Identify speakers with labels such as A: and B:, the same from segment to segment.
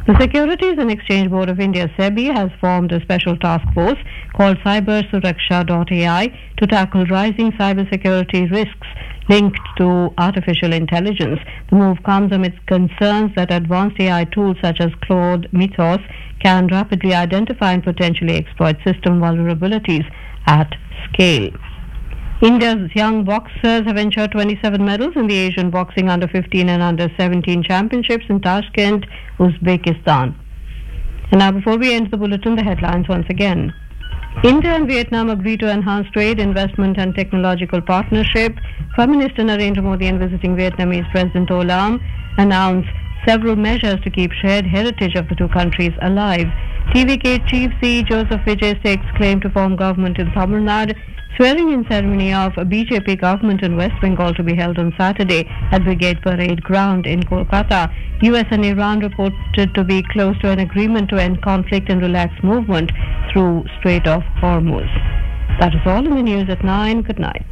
A: The Securities and Exchange Board of India, SEBI, has formed a special task force called Cyber Suraksha.ai to tackle rising cybersecurity risks linked to artificial intelligence. The move comes amidst concerns that advanced AI tools such as Claude Mythos can rapidly identify and potentially exploit system vulnerabilities at scale. India's young boxers have ensured 27 medals in the Asian Boxing Under 15 and Under 17 Championships in Tashkent, Uzbekistan. And now, before we end the bulletin, the headlines once again. India and Vietnam agree to enhance trade, investment, and technological partnership. Prime Minister Narendra Modi and visiting Vietnamese President O Lam announced several measures to keep shared heritage of the two countries alive. TVK Chief C. Joseph Vijay stakes claim to form government in Tamil Nadu. Swearing in ceremony of a BJP government in West Bengal to be held on Saturday at Brigade Parade Ground in Kolkata. US and Iran reported to be close to an agreement to end conflict and relax movement through Strait of Hormuz. That is all in the news at 9. Good night.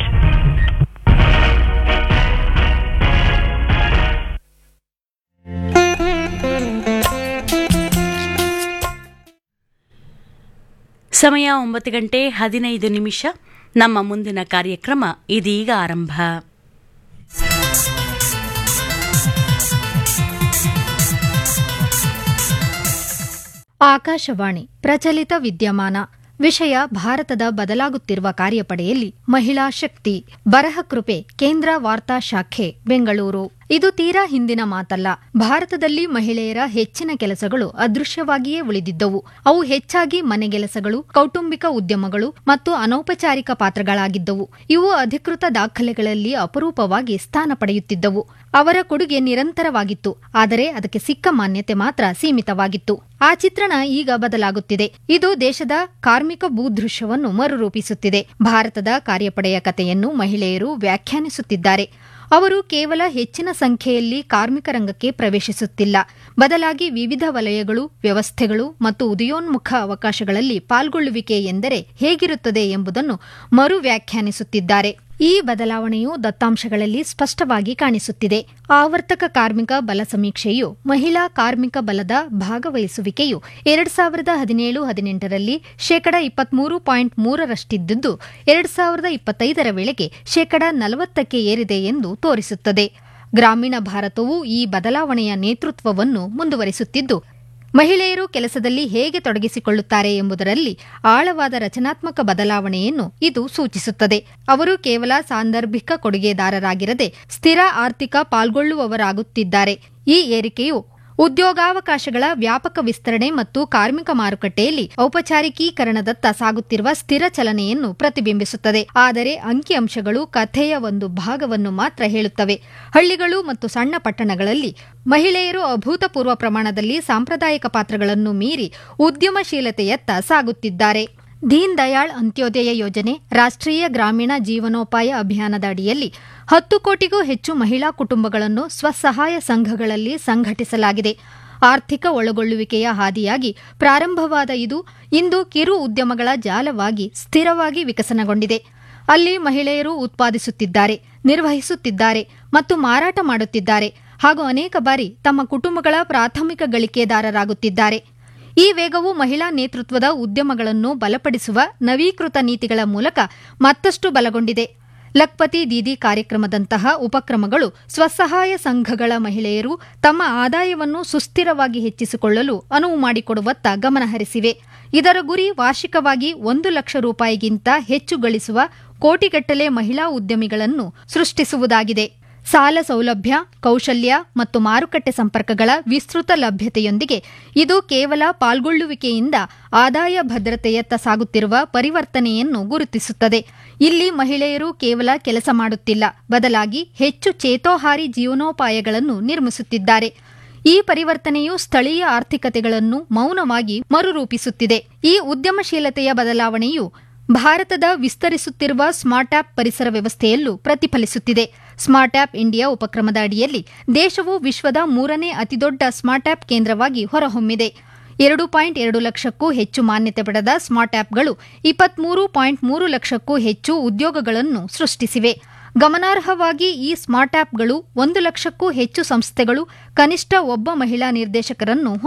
B: ಸಮಯ ಒಂಬತ್ತು ಗಂಟೆ ಹದಿನೈದು ನಿಮಿಷ ನಮ್ಮ ಮುಂದಿನ ಕಾರ್ಯಕ್ರಮ ಇದೀಗ ಆರಂಭ
C: ಆಕಾಶವಾಣಿ ಪ್ರಚಲಿತ ವಿದ್ಯಮಾನ ವಿಷಯ ಭಾರತದ ಬದಲಾಗುತ್ತಿರುವ ಕಾರ್ಯಪಡೆಯಲ್ಲಿ ಮಹಿಳಾ ಶಕ್ತಿ ಬರಹ ಕೃಪೆ ಕೇಂದ್ರ ವಾರ್ತಾ ಶಾಖೆ ಬೆಂಗಳೂರು ಇದು ತೀರಾ ಹಿಂದಿನ ಮಾತಲ್ಲ ಭಾರತದಲ್ಲಿ ಮಹಿಳೆಯರ ಹೆಚ್ಚಿನ ಕೆಲಸಗಳು ಅದೃಶ್ಯವಾಗಿಯೇ ಉಳಿದಿದ್ದವು ಅವು ಹೆಚ್ಚಾಗಿ ಮನೆಗೆಲಸಗಳು ಕೌಟುಂಬಿಕ ಉದ್ಯಮಗಳು ಮತ್ತು ಅನೌಪಚಾರಿಕ ಪಾತ್ರಗಳಾಗಿದ್ದವು ಇವು ಅಧಿಕೃತ ದಾಖಲೆಗಳಲ್ಲಿ ಅಪರೂಪವಾಗಿ ಸ್ಥಾನ ಪಡೆಯುತ್ತಿದ್ದವು ಅವರ ಕೊಡುಗೆ ನಿರಂತರವಾಗಿತ್ತು ಆದರೆ ಅದಕ್ಕೆ ಸಿಕ್ಕ ಮಾನ್ಯತೆ ಮಾತ್ರ ಸೀಮಿತವಾಗಿತ್ತು ಆ ಚಿತ್ರಣ ಈಗ ಬದಲಾಗುತ್ತಿದೆ ಇದು ದೇಶದ ಕಾರ್ಮಿಕ ಭೂದೃಶ್ಯವನ್ನು ಮರುರೂಪಿಸುತ್ತಿದೆ ಭಾರತದ ಕಾರ್ಯಪಡೆಯ ಕಥೆಯನ್ನು ಮಹಿಳೆಯರು ವ್ಯಾಖ್ಯಾನಿಸುತ್ತಿದ್ದಾರೆ ಅವರು ಕೇವಲ ಹೆಚ್ಚಿನ ಸಂಖ್ಯೆಯಲ್ಲಿ ಕಾರ್ಮಿಕ ರಂಗಕ್ಕೆ ಪ್ರವೇಶಿಸುತ್ತಿಲ್ಲ ಬದಲಾಗಿ ವಿವಿಧ ವಲಯಗಳು ವ್ಯವಸ್ಥೆಗಳು ಮತ್ತು ಉದಯೋನ್ಮುಖ ಅವಕಾಶಗಳಲ್ಲಿ ಪಾಲ್ಗೊಳ್ಳುವಿಕೆ ಎಂದರೆ ಹೇಗಿರುತ್ತದೆ ಎಂಬುದನ್ನು ಮರು ವ್ಯಾಖ್ಯಾನಿಸುತ್ತಿದ್ದಾರೆ ಈ ಬದಲಾವಣೆಯು ದತ್ತಾಂಶಗಳಲ್ಲಿ ಸ್ಪಷ್ಟವಾಗಿ ಕಾಣಿಸುತ್ತಿದೆ ಆವರ್ತಕ ಕಾರ್ಮಿಕ ಬಲ ಸಮೀಕ್ಷೆಯು ಮಹಿಳಾ ಕಾರ್ಮಿಕ ಬಲದ ಭಾಗವಹಿಸುವಿಕೆಯು ಎರಡ್ ಸಾವಿರದ ಹದಿನೇಳು ಹದಿನೆಂಟರಲ್ಲಿ ಶೇಕಡ ಇಪ್ಪತ್ಮೂರು ಪಾಯಿಂಟ್ ಮೂರರಷ್ಟಿದ್ದುದು ಎರಡ್ ಸಾವಿರದ ಇಪ್ಪತ್ತೈದರ ವೇಳೆಗೆ ಶೇಕಡ ನಲವತ್ತಕ್ಕೆ ಏರಿದೆ ಎಂದು ತೋರಿಸುತ್ತದೆ ಗ್ರಾಮೀಣ ಭಾರತವು ಈ ಬದಲಾವಣೆಯ ನೇತೃತ್ವವನ್ನು ಮುಂದುವರಿಸುತ್ತಿದ್ದು ಮಹಿಳೆಯರು ಕೆಲಸದಲ್ಲಿ ಹೇಗೆ ತೊಡಗಿಸಿಕೊಳ್ಳುತ್ತಾರೆ ಎಂಬುದರಲ್ಲಿ ಆಳವಾದ ರಚನಾತ್ಮಕ ಬದಲಾವಣೆಯನ್ನು ಇದು ಸೂಚಿಸುತ್ತದೆ ಅವರು ಕೇವಲ ಸಾಂದರ್ಭಿಕ ಕೊಡುಗೆದಾರರಾಗಿರದೆ ಸ್ಥಿರ ಆರ್ಥಿಕ ಪಾಲ್ಗೊಳ್ಳುವವರಾಗುತ್ತಿದ್ದಾರೆ ಈ ಏರಿಕೆಯು ಉದ್ಯೋಗಾವಕಾಶಗಳ ವ್ಯಾಪಕ ವಿಸ್ತರಣೆ ಮತ್ತು ಕಾರ್ಮಿಕ ಮಾರುಕಟ್ಟೆಯಲ್ಲಿ ಔಪಚಾರಿಕೀಕರಣದತ್ತ ಸಾಗುತ್ತಿರುವ ಸ್ಥಿರ ಚಲನೆಯನ್ನು ಪ್ರತಿಬಿಂಬಿಸುತ್ತದೆ ಆದರೆ ಅಂಕಿಅಂಶಗಳು ಕಥೆಯ ಒಂದು ಭಾಗವನ್ನು ಮಾತ್ರ ಹೇಳುತ್ತವೆ ಹಳ್ಳಿಗಳು ಮತ್ತು ಸಣ್ಣ ಪಟ್ಟಣಗಳಲ್ಲಿ ಮಹಿಳೆಯರು ಅಭೂತಪೂರ್ವ ಪ್ರಮಾಣದಲ್ಲಿ ಸಾಂಪ್ರದಾಯಿಕ ಪಾತ್ರಗಳನ್ನು ಮೀರಿ ಉದ್ಯಮಶೀಲತೆಯತ್ತ ಸಾಗುತ್ತಿದ್ದಾರೆ ದೀನ್ ದಯಾಳ್ ಅಂತ್ಯೋದಯ ಯೋಜನೆ ರಾಷ್ಟ್ರೀಯ ಗ್ರಾಮೀಣ ಜೀವನೋಪಾಯ ಅಭಿಯಾನದ ಅಡಿಯಲ್ಲಿ ಹತ್ತು ಕೋಟಿಗೂ ಹೆಚ್ಚು ಮಹಿಳಾ ಕುಟುಂಬಗಳನ್ನು ಸ್ವಸಹಾಯ ಸಂಘಗಳಲ್ಲಿ ಸಂಘಟಿಸಲಾಗಿದೆ ಆರ್ಥಿಕ ಒಳಗೊಳ್ಳುವಿಕೆಯ ಹಾದಿಯಾಗಿ ಪ್ರಾರಂಭವಾದ ಇದು ಇಂದು ಕಿರು ಉದ್ಯಮಗಳ ಜಾಲವಾಗಿ ಸ್ಥಿರವಾಗಿ ವಿಕಸನಗೊಂಡಿದೆ ಅಲ್ಲಿ ಮಹಿಳೆಯರು ಉತ್ಪಾದಿಸುತ್ತಿದ್ದಾರೆ ನಿರ್ವಹಿಸುತ್ತಿದ್ದಾರೆ ಮತ್ತು ಮಾರಾಟ ಮಾಡುತ್ತಿದ್ದಾರೆ ಹಾಗೂ ಅನೇಕ ಬಾರಿ ತಮ್ಮ ಕುಟುಂಬಗಳ ಪ್ರಾಥಮಿಕ ಗಳಿಕೆದಾರರಾಗುತ್ತಿದ್ದಾರೆ ಈ ವೇಗವು ಮಹಿಳಾ ನೇತೃತ್ವದ ಉದ್ಯಮಗಳನ್ನು ಬಲಪಡಿಸುವ ನವೀಕೃತ ನೀತಿಗಳ ಮೂಲಕ ಮತ್ತಷ್ಟು ಬಲಗೊಂಡಿದೆ ಲಕ್ಪತಿ ದೀದಿ ಕಾರ್ಯಕ್ರಮದಂತಹ ಉಪಕ್ರಮಗಳು ಸ್ವಸಹಾಯ ಸಂಘಗಳ ಮಹಿಳೆಯರು ತಮ್ಮ ಆದಾಯವನ್ನು ಸುಸ್ಥಿರವಾಗಿ ಹೆಚ್ಚಿಸಿಕೊಳ್ಳಲು ಅನುವು ಮಾಡಿಕೊಡುವತ್ತ ಗಮನಹರಿಸಿವೆ ಇದರ ಗುರಿ ವಾರ್ಷಿಕವಾಗಿ ಒಂದು ಲಕ್ಷ ರೂಪಾಯಿಗಿಂತ ಹೆಚ್ಚು ಗಳಿಸುವ ಕೋಟಿಗಟ್ಟಲೆ ಮಹಿಳಾ ಉದ್ಯಮಿಗಳನ್ನು ಸೃಷ್ಟಿಸುವುದಾಗಿದೆ ಸಾಲ ಸೌಲಭ್ಯ ಕೌಶಲ್ಯ ಮತ್ತು ಮಾರುಕಟ್ಟೆ ಸಂಪರ್ಕಗಳ ವಿಸ್ತೃತ ಲಭ್ಯತೆಯೊಂದಿಗೆ ಇದು ಕೇವಲ ಪಾಲ್ಗೊಳ್ಳುವಿಕೆಯಿಂದ ಆದಾಯ ಭದ್ರತೆಯತ್ತ ಸಾಗುತ್ತಿರುವ ಪರಿವರ್ತನೆಯನ್ನು ಗುರುತಿಸುತ್ತದೆ ಇಲ್ಲಿ ಮಹಿಳೆಯರು ಕೇವಲ ಕೆಲಸ ಮಾಡುತ್ತಿಲ್ಲ ಬದಲಾಗಿ ಹೆಚ್ಚು ಚೇತೋಹಾರಿ ಜೀವನೋಪಾಯಗಳನ್ನು ನಿರ್ಮಿಸುತ್ತಿದ್ದಾರೆ ಈ ಪರಿವರ್ತನೆಯು ಸ್ಥಳೀಯ ಆರ್ಥಿಕತೆಗಳನ್ನು ಮೌನವಾಗಿ ಮರುರೂಪಿಸುತ್ತಿದೆ ಈ ಉದ್ಯಮಶೀಲತೆಯ ಬದಲಾವಣೆಯು ಭಾರತದ ವಿಸ್ತರಿಸುತ್ತಿರುವ ಸ್ಮಾರ್ಟ್ ಆಪ್ ಪರಿಸರ ವ್ಯವಸ್ಥೆಯಲ್ಲೂ ಪ್ರತಿಫಲಿಸುತ್ತಿದೆ ಸ್ಮಾರ್ಟ್ ಆಪ್ ಇಂಡಿಯಾ ಉಪಕ್ರಮದ ಅಡಿಯಲ್ಲಿ ದೇಶವು ವಿಶ್ವದ ಮೂರನೇ ಅತಿದೊಡ್ಡ ಸ್ಮಾರ್ಟ್ ಆಪ್ ಕೇಂದ್ರವಾಗಿ ಹೊರಹೊಮ್ಮಿದೆ ಎರಡು ಪಾಯಿಂಟ್ ಎರಡು ಲಕ್ಷಕ್ಕೂ ಹೆಚ್ಚು ಮಾನ್ಯತೆ ಪಡೆದ ಸ್ಮಾರ್ಟ್ ಆಪ್ಗಳು ಇಪ್ಪತ್ಮೂರು ಪಾಯಿಂಟ್ ಮೂರು ಲಕ್ಷಕ್ಕೂ ಹೆಚ್ಚು ಉದ್ಯೋಗಗಳನ್ನು ಸೃಷ್ಟಿಸಿವೆ ಗಮನಾರ್ಹವಾಗಿ ಈ ಸ್ಮಾರ್ಟ್ ಆಪ್ಗಳು ಒಂದು ಲಕ್ಷಕ್ಕೂ ಹೆಚ್ಚು ಸಂಸ್ಥೆಗಳು ಕನಿಷ್ಠ ಒಬ್ಬ ಮಹಿಳಾ ನಿರ್ದೇಶಕರನ್ನು